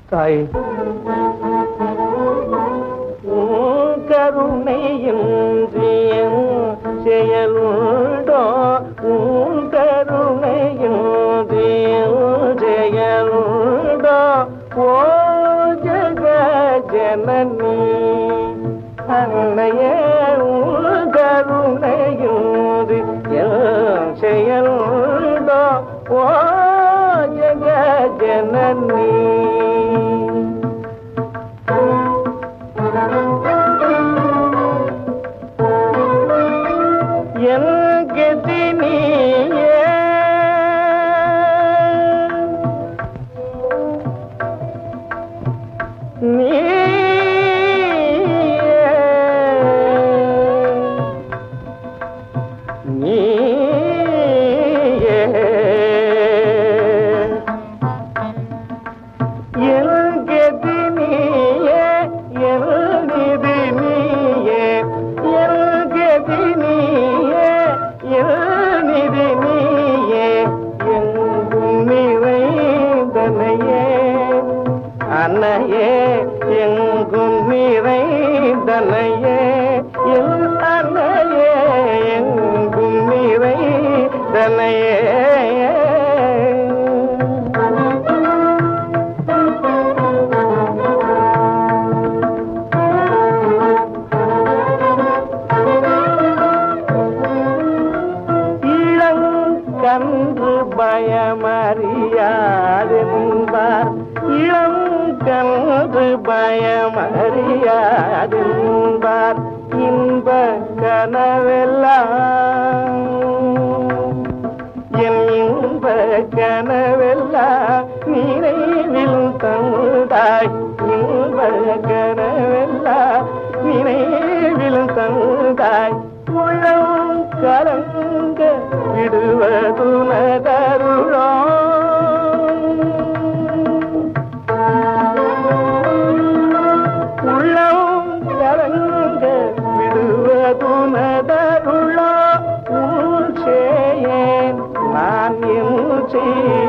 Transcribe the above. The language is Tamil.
தாய் உன் கருணையின்றி என் செயலுண்டோ உன் கருணையின்றி என் செயலுண்டோ ஓ ஜக ஜனனி அன்னையே உன் கருணையின்றி என் செயலுண்டோ ஓ ஜக ஜனனி என் கதி நீயே நீயே என் கதி நீயே என் நிதி நீயே என் கதி நீயே என் நிதி நீயே எங்கும் நிறைந்தனையே அன்னையே எங்கும் நிறைந்தனையே என் அன்னையே எங்கும் நிறைந்தனையே இளங்கன்று பயமறியாதென்பார் இளம் கன்று பயமறியாதென்பார் இன்ப கனவெல்லாம் என் இன்ப கனவெல்லாம் நினைவில் தந்தாய் இன்ப கனவெல்லாம் நினைவில் தந்தாய் உளம் கலங்க விடுவதுனதருளோ உள்ளம் கலங்க விடுவதுனதருளோ உன் செய்யேன் நான் என் செய்ய